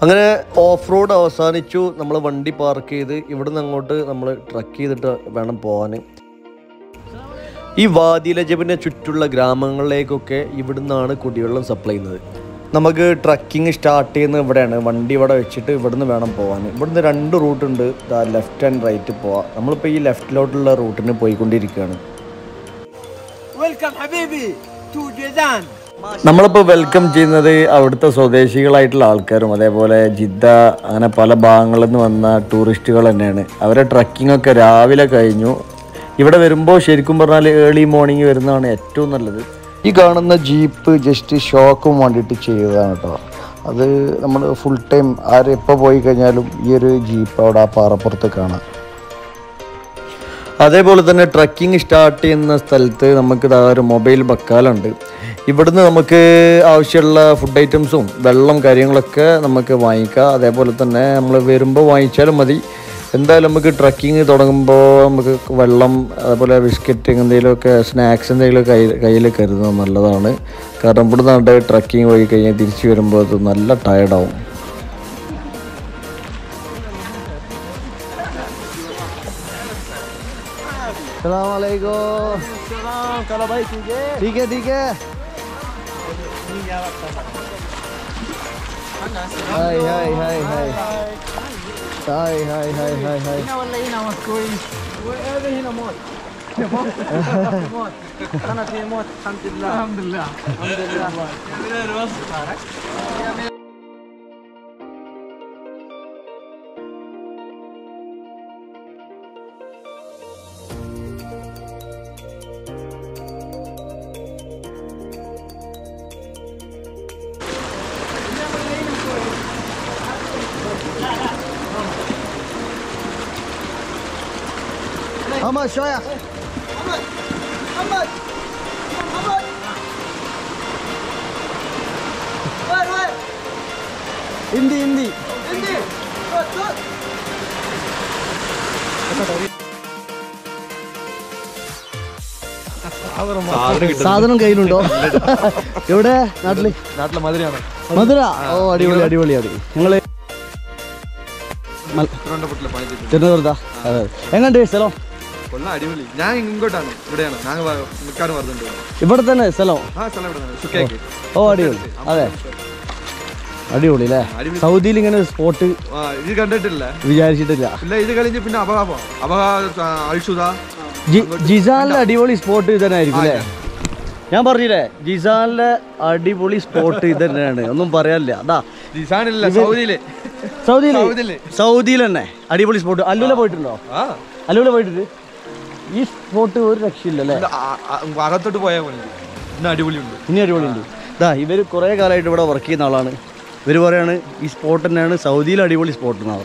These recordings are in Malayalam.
അങ്ങനെ ഓഫ് റോഡ് അവസാനിച്ചു നമ്മൾ വണ്ടി പാർക്ക് ചെയ്ത് ഇവിടുന്ന് അങ്ങോട്ട് നമ്മൾ ട്രക്ക് ചെയ്തിട്ട് വേണം പോകാൻ ഈ വാദിലജബിനെ ചുറ്റുള്ള ഗ്രാമങ്ങളിലേക്കൊക്കെ ഇവിടുന്നാണ് കുടിവെള്ളം സപ്ലൈ ചെയ്യുന്നത് നമുക്ക് ട്രക്കിംഗ് സ്റ്റാർട്ട് ചെയ്യുന്നത് ഇവിടെയാണ് വണ്ടി ഇവിടെ വെച്ചിട്ട് ഇവിടുന്ന് വേണം പോകാൻ ഇവിടുന്ന് രണ്ട് റൂട്ട് ഉണ്ട് ലെഫ്റ്റ് ആൻഡ് റൈറ്റ് പോവാം നമ്മളിപ്പോൾ ഈ ലെഫ്റ്റിലോട്ടുള്ള റൂട്ടിന് പോയിക്കൊണ്ടിരിക്കുകയാണ് Welcome Habibi to Jizan. നമ്മളിപ്പോൾ വെൽക്കം ചെയ്യുന്നത് അവിടുത്തെ സ്വദേശികളായിട്ടുള്ള ആൾക്കാരും അതേപോലെ ജിദ്ദ അങ്ങനെ പല ഭാഗങ്ങളിൽ നിന്ന് വന്ന ടൂറിസ്റ്റുകൾ തന്നെയാണ് അവരെ ട്രക്കിംഗ് ഒക്കെ രാവിലെ കഴിഞ്ഞു ഇവിടെ വരുമ്പോൾ ശരിക്കും പറഞ്ഞാൽ ഏർലി മോർണിംഗ് വരുന്നതാണ് ഏറ്റവും നല്ലത് ഈ കാണുന്ന ജീപ്പ് ജസ്റ്റ് ഷോക്കും വേണ്ടിയിട്ട് ചെയ്തതാണ് കേട്ടോ അത് നമ്മൾ ഫുൾ ടൈം ആരെപ്പോൾ പോയി കഴിഞ്ഞാലും ഈ ഒരു ജീപ്പ് അവിടെ ആ പാറപ്പുറത്ത് കാണാം അതേപോലെ തന്നെ ട്രക്കിംഗ് സ്റ്റാർട്ട് ചെയ്യുന്ന സ്ഥലത്ത് നമുക്ക് ഇതാ ഒരു മൊബൈൽ ബക്കാലുണ്ട് ഇവിടുന്ന് നമുക്ക് ആവശ്യമുള്ള ഫുഡ് ഐറ്റംസും വെള്ളം കാര്യങ്ങളൊക്കെ നമുക്ക് വാങ്ങിക്കാം അതേപോലെ തന്നെ നമ്മൾ വരുമ്പോൾ വാങ്ങിച്ചാലും മതി എന്തായാലും നമുക്ക് ട്രക്കിംഗ് തുടങ്ങുമ്പോൾ നമുക്ക് വെള്ളം അതേപോലെ ബിസ്ക്കറ്റ് എന്തെങ്കിലുമൊക്കെ സ്നാക്സ് എന്തെങ്കിലും കൈ കയ്യിൽ കരുതുന്നത് നല്ലതാണ് കാരണം ഇവിടുന്ന് കണ്ട് ട്രക്കിംഗ് പോയി കഴിഞ്ഞാൽ തിരിച്ച് വരുമ്പോൾ അത് നല്ല ടയർഡാവും सलामकुम Salam, kalau baik je. ठीक है ठीक है हाय हाय हाय हाय हाय हाय हाय हाय हाय Hina wala hina mas كويس. وهذا هنا موت. موت. انا في موت الحمد لله. الحمد لله. الحمد لله. محمد شوية Hindi Hindi സാധനം കയ്യിലുണ്ടോ എവിടെ നാട്ടില് നാട്ടിലെ മധുരയാണ് മധുര ഓ അടിപൊളി അടിപൊളി അടി ഞങ്ങള് മൽ- തിരുവനന്തപുരത്തിലെ പണിതിട്ടുണ്ട് തിരുവനന്തപുരത്താ അതെ എങ്ങണ്ട് സ്ഥലം കൊള്ളാം അടിപൊളി ഞാൻ ഇങ്ങോട്ടാണ് ഇവിടെയാണ് ഞാൻ നിൽക്കാനും പറഞ്ഞിട്ടുണ്ട് ഇവിടെ തന്നെ സ്ഥലം ആ സ്ഥലം ഇവിടെ തന്നെ സുക്കേക്ക് ഓ അടിപൊളി അതെ അടിപൊളി അല്ലേ അടിപൊളി. സൗദിയിൽ ഇങ്ങനെ സ്പോട്ട് ആ ഇത് കണ്ടിട്ടില്ല വിചാരിച്ചിട്ടില്ല ഇല്ല ഇത് കഴിഞ്ഞ് പിന്നെ അപകാപം അപകാ അഴിച്ചുതാ ജി- ജിസാനിലെ അടിപൊളി സ്പോട്ട് ഇത് തന്നെ ആയിരിക്കും അല്ലേ ഞാൻ പറഞ്ഞില്ലേ ജിസാനിലെ അടിപൊളി സ്പോട്ട് ഇത് തന്നെയാണ് ഒന്നും പറയാനില്ല അതാ ജിസാനില്ല സൗദിയില് സൗദിയിൽ സൗദിയില്. സൗദിയിൽ തന്നെ അടിപൊളി സ്പോട്ട് അല്ലൂല പോയിട്ടുണ്ടോ ആ അല്ലൂല പോയിട്ടുണ്ട് ഈ സ്പോട്ട് ഒരു രക്ഷയില്ല അല്ലേ ഇത് ആ- ആ- അകത്തോട്ട് പോയാൽ മതി ഇന്ന് അടിപൊളിയുണ്ട് ഇനി അടിപൊളിയുണ്ട് ഇതാ ഇവർ കുറേ കാലമായിട്ട് ഇവിടെ വർക്ക് ചെയ്യുന്ന ആളാണ് ഇവർ പറയാണ് ഈ സ്പോട്ട് തന്നെയാണ് സൗദിയിൽ അടിപൊളി സ്പോട്ട് എന്നാണ്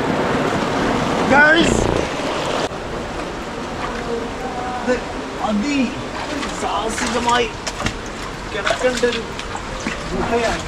അതിസാഹസികമായി കിടക്കേണ്ട ഒരു ഗുഹയാണ്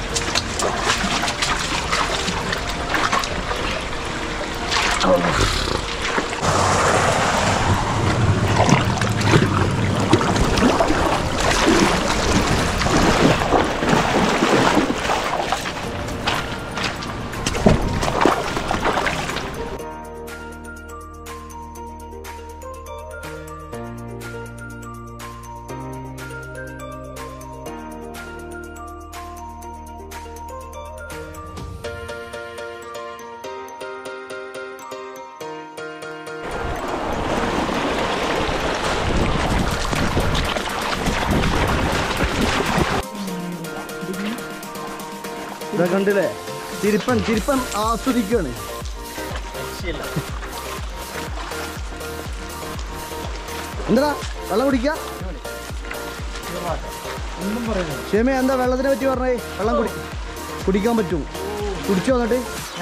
ഇതാ കണ്ടില്ലേ തിരുപ്പൻ തിരുപ്പൻ ആസ്വദിക്കുകയാണ് എന്താ വെള്ളം കുടിക്ക ക്ഷമ എന്താ വെള്ളത്തിനെ പറ്റി പറഞ്ഞേ വെള്ളം കുടി കുടിക്കാൻ പറ്റും കുടിച്ചു വന്നിട്ട്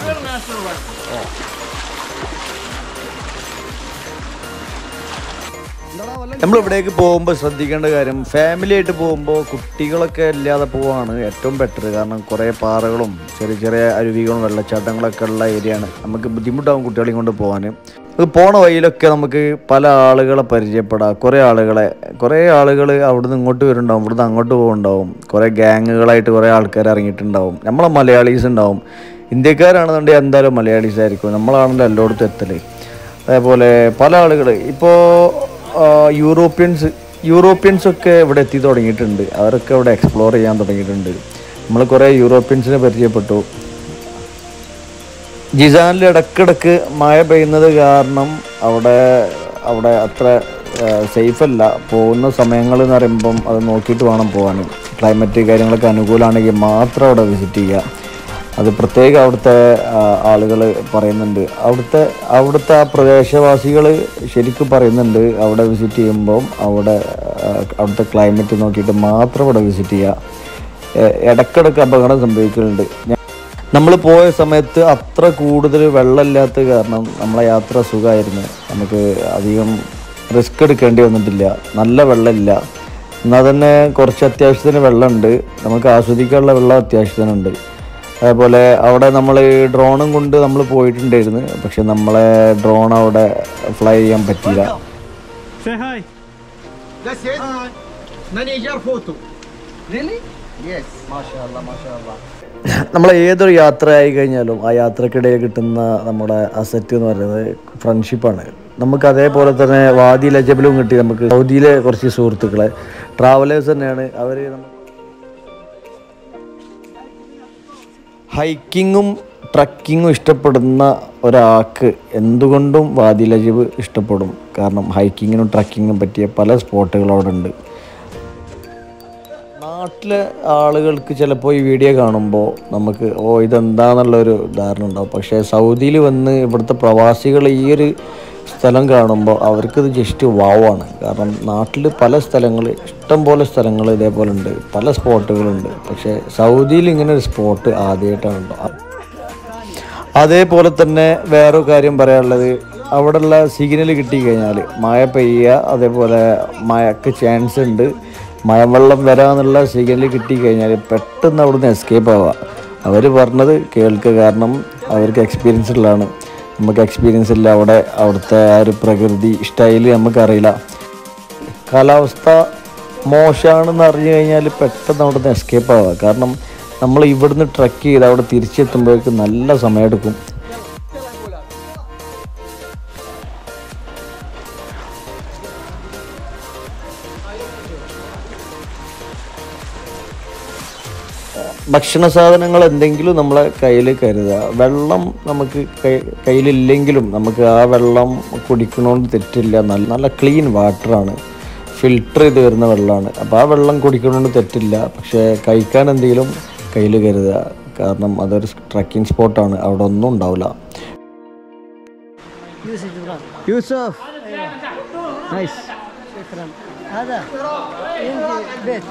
നമ്മൾ ഇവിടേക്ക് പോകുമ്പോൾ ശ്രദ്ധിക്കേണ്ട കാര്യം ഫാമിലി ആയിട്ട് പോകുമ്പോൾ കുട്ടികളൊക്കെ ഇല്ലാതെ പോവാണ് ഏറ്റവും ബെറ്റർ കാരണം കുറേ പാറകളും ചെറിയ ചെറിയ അരുവികളും വെള്ളച്ചാട്ടങ്ങളൊക്കെ ഉള്ള ഏരിയയാണ് നമുക്ക് ബുദ്ധിമുട്ടാവും കുട്ടികളെയും കൊണ്ട് പോകാൻ അത് പോണ വഴിയിലൊക്കെ നമുക്ക് പല ആളുകളെ പരിചയപ്പെടാം കുറേ ആളുകളെ കുറേ ആളുകൾ അവിടുന്ന് ഇങ്ങോട്ട് വരുന്നുണ്ടാവും ഇവിടുന്ന് അങ്ങോട്ട് പോകുന്നുണ്ടാവും കുറേ ഗ്യാങ്ങുകളായിട്ട് കുറേ ആൾക്കാർ ഇറങ്ങിയിട്ടുണ്ടാവും നമ്മളെ മലയാളീസ് ഉണ്ടാവും ഇന്ത്യക്കാരാണെന്നുണ്ടെങ്കിൽ എന്തായാലും മലയാളീസ് ആയിരിക്കും നമ്മളാണല്ലോ എല്ലായിടത്തും എത്തൽ അതേപോലെ പല ആളുകൾ ഇപ്പോൾ യൂറോപ്യൻസ് യൂറോപ്യൻസ് ഒക്കെ ഇവിടെ എത്തി തുടങ്ങിയിട്ടുണ്ട് അവരൊക്കെ ഇവിടെ എക്സ്പ്ലോർ ചെയ്യാൻ തുടങ്ങിയിട്ടുണ്ട് നമ്മൾ കുറേ യൂറോപ്യൻസിനെ പരിചയപ്പെട്ടു ജിസാനിൽ ഇടക്കിടക്ക് മഴ പെയ്യുന്നത് കാരണം അവിടെ അവിടെ അത്ര സേഫ് അല്ല പോകുന്ന സമയങ്ങൾ എന്ന് പറയുമ്പം അത് നോക്കിയിട്ട് വേണം പോകാൻ ക്ലൈമറ്റ് കാര്യങ്ങളൊക്കെ അനുകൂലമാണെങ്കിൽ മാത്രം അവിടെ വിസിറ്റ് ചെയ്യുക അത് പ്രത്യേകം അവിടുത്തെ ആളുകൾ പറയുന്നുണ്ട് അവിടുത്തെ അവിടുത്തെ ആ പ്രദേശവാസികൾ ശരിക്കും പറയുന്നുണ്ട് അവിടെ വിസിറ്റ് ചെയ്യുമ്പം അവിടെ ആ, അവിടുത്തെ ക്ലൈമറ്റ് നോക്കിയിട്ട് മാത്രം അവിടെ വിസിറ്റ് ചെയ്യുക എ- ഇടക്കിടക്ക് അപകടം സംഭവിക്കുന്നുണ്ട് നമ്മൾ പോയ സമയത്ത് അത്ര കൂടുതൽ വെള്ളമില്ലാത്ത കാരണം നമ്മളെ യാത്ര സുഖമായിരുന്നു നമുക്ക് അധികം റിസ്ക് എടുക്കേണ്ടി വന്നിട്ടില്ല നല്ല വെള്ളമില്ല എന്നാൽ തന്നെ കുറച്ച് അത്യാവശ്യത്തിന് വെള്ളമുണ്ട് നമുക്ക് ആസ്വദിക്കാനുള്ള വെള്ളം അത്യാവശ്യത്തിനുണ്ട് അതേപോലെ അവിടെ നമ്മൾ ഡ്രോണും കൊണ്ട് നമ്മൾ പോയിട്ടുണ്ടായിരുന്നു പക്ഷെ നമ്മളെ ഡ്രോൺ അവിടെ ഫ്ലൈ ചെയ്യാൻ പറ്റിയില്ല Say hi. That's it. Manager photo. Really? Yes. MashaAllah, MashaAllah. നമ്മൾ ഏതൊരു യാത്ര ആയി കഴിഞ്ഞാലും ആ യാത്രക്കിടയിൽ കിട്ടുന്ന നമ്മുടെ അസറ്റ് എന്ന് പറയുന്നത് ഫ്രണ്ട്ഷിപ്പാണ് നമുക്ക് അതേപോലെ തന്നെ വാദി ലജബിലും കിട്ടി നമുക്ക് സൗദിയിലെ കുറച്ച് സുഹൃത്തുക്കളെ ട്രാവലേഴ്സ് തന്നെയാണ് അവർ ഹൈക്കിങ്ങും ട്രക്കിങ്ങും ഇഷ്ടപ്പെടുന്ന ഒരാൾക്ക് എന്തുകൊണ്ടും വാദി ലജബ് ഇഷ്ടപ്പെടും കാരണം ഹൈക്കിങ്ങിനും ട്രക്കിങ്ങിനും പറ്റിയ പല സ്പോട്ടുകൾ അവിടെ ഉണ്ട് നാട്ടിലെ ആളുകൾക്ക് ചിലപ്പോൾ ഈ വീഡിയോ കാണുമ്പോൾ നമുക്ക് ഓ ഇതെന്താന്നുള്ളൊരു ധാരണ ഉണ്ടാവും പക്ഷേ സൗദിയിൽ വന്ന് ഇവിടുത്തെ പ്രവാസികൾ ഈ ഒരു സ്ഥലം കാണുമ്പോൾ അവർക്കിത് ജസ്റ്റ് വാവാണ് കാരണം നാട്ടിൽ പല സ്ഥലങ്ങൾ ഇഷ്ടം പോലെ സ്ഥലങ്ങൾ ഇതേപോലെ ഉണ്ട് പല സ്പോട്ടുകളുണ്ട് പക്ഷേ സൗദിയിൽ ഇങ്ങനെ ഒരു സ്പോട്ട് ആദ്യമായിട്ടാണ് ഉണ്ടാവുക അതേപോലെ തന്നെ വേറൊരു കാര്യം പറയാനുള്ളത് അവിടെയുള്ള സിഗ്നൽ കിട്ടിക്കഴിഞ്ഞാൽ മഴ പെയ്യുക അതേപോലെ മഴക്ക് ചാൻസ് ഉണ്ട് മഴവെള്ളം വരാന്നുള്ള സിഗ്നൽ കിട്ടിക്കഴിഞ്ഞാൽ പെട്ടെന്ന് അവിടുന്ന് എസ്കേപ്പ് ആവുക അവർ പറഞ്ഞത് കേൾക്കുക കാരണം അവർക്ക് എക്സ്പീരിയൻസ് ഉള്ളതാണ് നമുക്ക് എക്സ്പീരിയൻസ് ഇല്ല അവിടെ അവിടുത്തെ ആ ഒരു പ്രകൃതി സ്റ്റൈല് നമുക്കറിയില്ല കാലാവസ്ഥ മോശമാണെന്ന് അറിഞ്ഞു കഴിഞ്ഞാൽ പെട്ടെന്ന് അവിടുന്ന് എസ്കേപ്പ് ആവുക കാരണം നമ്മൾ ഇവിടുന്ന് ട്രക്ക് ചെയ്ത് അവിടെ തിരിച്ചെത്തുമ്പോഴേക്ക് നല്ല സമയമെടുക്കും ഭക്ഷണ സാധനങ്ങൾ എന്തെങ്കിലും നമ്മളെ കയ്യിൽ കരുതുക വെള്ളം നമുക്ക് കൈ- കയ്യിലില്ലെങ്കിലും നമുക്ക് ആ വെള്ളം കുടിക്കണോണ്ട് തെറ്റില്ല നല്ല നല്ല ക്ലീൻ വാട്ടറാണ് ഫിൽട്ടർ ചെയ്ത് വരുന്ന വെള്ളമാണ് അപ്പോൾ ആ വെള്ളം കുടിക്കണോണ്ട് തെറ്റില്ല പക്ഷേ കഴിക്കാൻ എന്തെങ്കിലും കയ്യിൽ കരുതുക കാരണം അതൊരു ട്രക്കിംഗ് സ്പോട്ടാണ് അവിടെ ഒന്നും ഉണ്ടാവില്ല يوسف جبران യൂസഫ് നൈസ് شكرا هذا عندي بيت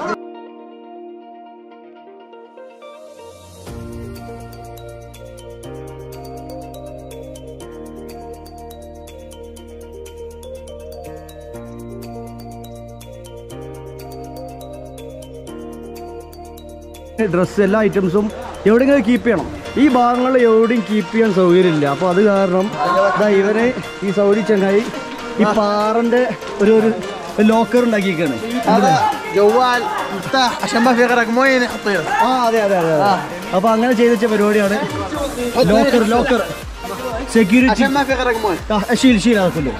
ഡ്രസ്സ് എല്ലാ ഐറ്റംസും എവിടെയെങ്കിലും കീപ്പ് ചെയ്യണം ഈ ഭാഗങ്ങൾ എവിടെയും കീപ്പ് ചെയ്യാൻ സൗകര്യമില്ല അപ്പോൾ അത് കാരണം ദാ ഇവന് ഈ സൗദി ചങ്ങായി ഈ പാറന്റെ ഒരു ഒരു ലോക്കർ ഉണ്ടാക്കിയിരിക്കുകയാണ് هذا جوال مفتاح عشان ما في غرق مويه نحطيه ആ അതെ അതെ അതെ അതെ അപ്പൊ അങ്ങനെ ചെയ്ത് വെച്ച പരിപാടിയാണ് ലോക്കർ ലോക്കർ സെക്യൂരിറ്റി عشان ما في غرق مويه ശീൽ ശീലാക്കുള്ളൂ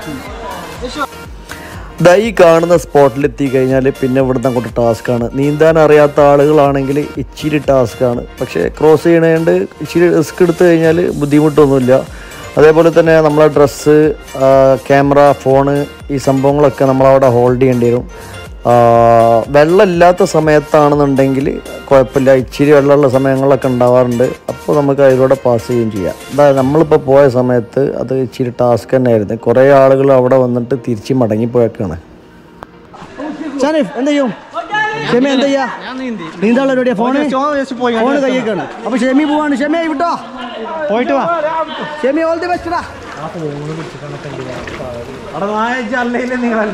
ദാ ഈ കാണുന്ന സ്പോട്ടിൽ എത്തിക്കഴിഞ്ഞാൽ പിന്നെ ഇവിടുന്ന് അങ്ങോട്ട് ടാസ്ക്കാണ് നീന്താൻ അറിയാത്ത ആളുകളാണെങ്കിൽ ഇച്ചിരി ടാസ്ക്കാണ് പക്ഷേ ക്രോസ് ചെയ്യണേണ്ട് ഇച്ചിരി റിസ്ക് എടുത്തു കഴിഞ്ഞാൽ ബുദ്ധിമുട്ടൊന്നുമില്ല അതേപോലെ തന്നെ നമ്മളെ ഡ്രസ്സ് ക്യാമറ ഫോണ് ഈ സംഭവങ്ങളൊക്കെ നമ്മളവിടെ ഹോൾഡ് ചെയ്യേണ്ടി വരും ആ, വെള്ളമില്ലാത്ത സമയത്താണെന്നുണ്ടെങ്കിൽ കുഴപ്പമില്ല ഇച്ചിരി വെള്ളമുള്ള സമയങ്ങളൊക്കെ ഉണ്ടാവാറുണ്ട് അപ്പോൾ നമുക്ക് അതിലൂടെ പാസ് ചെയ്യുകയും ചെയ്യാം അതായത് നമ്മളിപ്പോൾ പോയ സമയത്ത് അത് ഇച്ചിരി ടാസ്ക് തന്നെയായിരുന്നു കുറേ ആളുകൾ അവിടെ വന്നിട്ട് തിരിച്ച് മടങ്ങിപ്പോയേക്കാണ് ഷാനിഫ് എന്ത് ചെയ്യും ഷെമി എന്താ ചെയ്യാ നീന്താനുള്ള പരിപാടിയാ ഫോണ് ഫോണ് കയ്യേക്കാണ് അപ്പൊ ഷെമി പോവാണ് ഷെമി വിട്ടോ പോയിട്ട് വാ ഷെമി ഓൾ ദി ബെസ്റ്റ് നിങ്ങളല്ല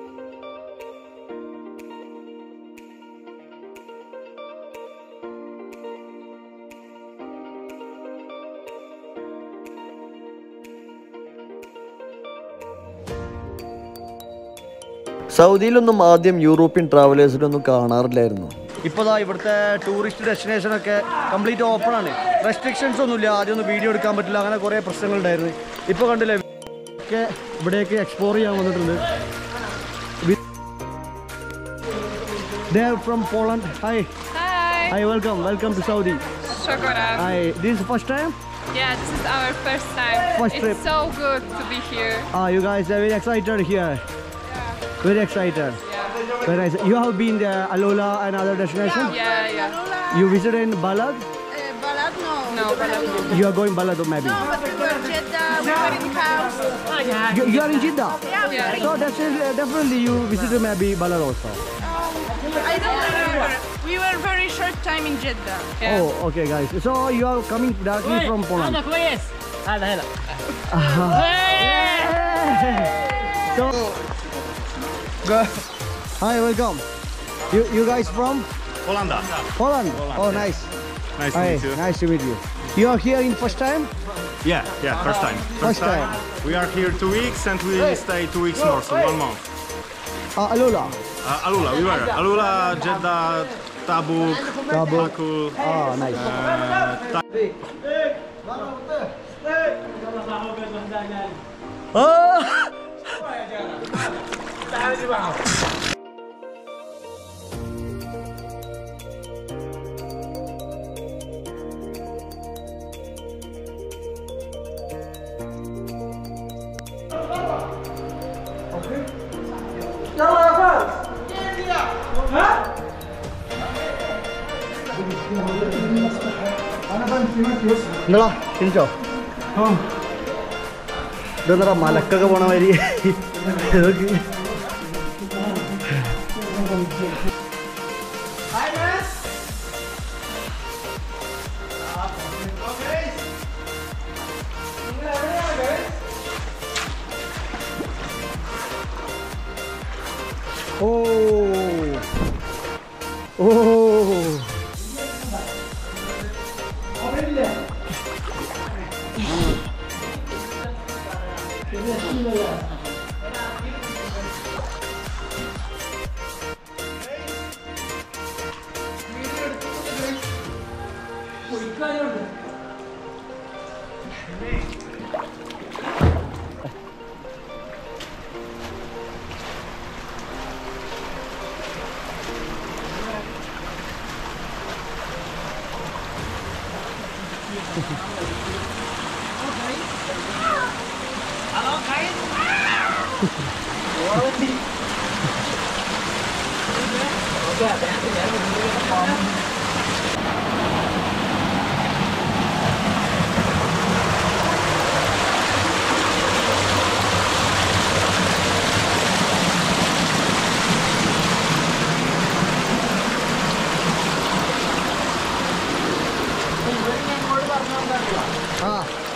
സൗദിയിലൊന്നും ആദ്യം യൂറോപ്യൻ ട്രാവലേഴ്സിനൊന്നും കാണാറില്ലായിരുന്നു ഇപ്പോൾ ഇവിടുത്തെ ടൂറിസ്റ്റ് ഡെസ്റ്റിനേഷൻ ഒക്കെ കംപ്ലീറ്റ് ഓപ്പൺ ആണ് റെസ്ട്രിക്ഷൻസ് ഒന്നുമില്ല ആദ്യമൊന്നും വീഡിയോ എടുക്കാൻ പറ്റില്ല അങ്ങനെ കുറേ പ്രശ്നങ്ങളുണ്ടായിരുന്നു ഇപ്പോൾ കണ്ടില്ലേ ഒക്കെ ഇവിടേക്ക് എക്സ്പ്ലോർ ചെയ്യാൻ വന്നിട്ടുണ്ട് from Poland hi Hi. Hi welcome welcome to Saudi Shukran. Hi this first time Yeah, this is our first time. First it's trip. so good to be here. Ah, you guys are very excited here. Very excited. Very nice. You have been there, Alola and other destinations. Yeah, yeah. You visited in Balad. Balad, no. No, but I'm You are going Balad maybe. No, but we were in Jeddah, we were in house. You, you are in Jeddah. Yeah. So that's it, uh, definitely you visited maybe Balad also. I don't remember. We were very short time in Jeddah. Yeah. Oh, okay, guys. So you are coming directly from Poland. So, hi, welcome. You you guys from Hollanda. Poland? Oh, nice. Nice to Hi, meet you. nice to meet you. You are here in first time? Yeah, yeah, first time. First time. We are here two weeks and we stay two weeks more, so one month. Uh, Alola. Uh, Alula, we were. Alula, Jeddah, Tabuk, Tabuk. Bakul. Ah, nice. Uh, Ta- എന്താ തിരിച്ചോ ഇതെന്താ മലക്കൊക്കെ പോണ മാതിരി ഇതൊക്കെ ഓ ഓ ആ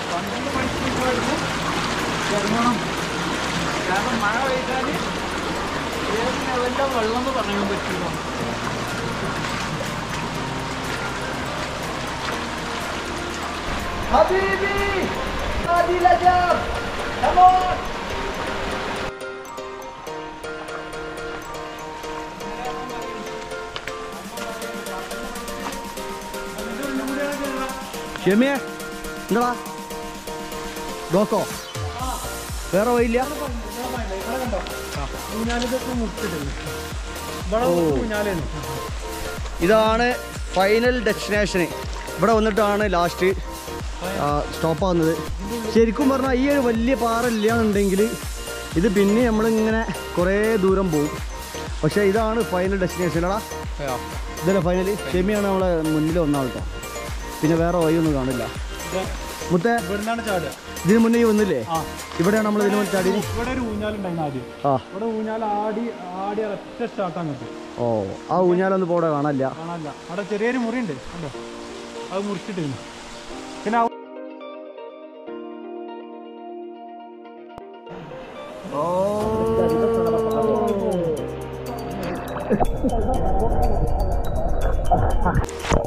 കാരണം മഴ പെയ്താൽ ഏത് ലെവലിലെ വെള്ളം എന്ന് പറയാൻ പറ്റില്ല حبيبي هذه الأجاب Come on ഷെമിയെ എന്താ ഡോക്കോ വേറെ വഴിയില്ല ഇതാണ് ഫൈനൽ ഡെസ്റ്റിനേഷന് ഇവിടെ വന്നിട്ടാണ് ലാസ്റ്റ് സ്റ്റോപ്പ് ആവുന്നത് ശരിക്കും പറഞ്ഞാൽ ഈ ഒരു വലിയ പാറ ഇല്ല എന്നുണ്ടെങ്കിൽ ഇത് പിന്നെ നമ്മളിങ്ങനെ കുറേ ദൂരം പോകും പക്ഷേ ഇതാണ് ഫൈനൽ ഡെസ്റ്റിനേഷൻ അടാ ഇതല്ലേ ഫൈനൽ ഷെമിയാണ് നമ്മളെ മുന്നിൽ വന്ന ആൾക്കാ പിന്നെ വേറെ വഴിയൊന്നും കാണില്ല മുത്തേ ഇവിടുന്നാണ് ചാടുക ഇതിന് മുന്നേ ഈ വന്നില്ലേ ഇവിടെയാണ് നമ്മൾ ഇതിന് മുന്നേ ചാടി ഇവിടെ ഒരു ഊഞ്ഞാലുണ്ടായിരുന്നു ആദ്യം ആ ഇവിടെ ഊഞ്ഞാൽ ആടി ആടി ഒറ്റ സ്റ്റാർട്ട് അങ്ങോട്ട് ഓ ആ ഊഞ്ഞാലൊന്നും പോടെ കാണാനില്ല കാണാനില്ല അവിടെ ചെറിയൊരു മുറിയുണ്ട് കണ്ടോ അത് മുറിച്ചിട്ടിരുന്നു പിന്നെ ആ ഓ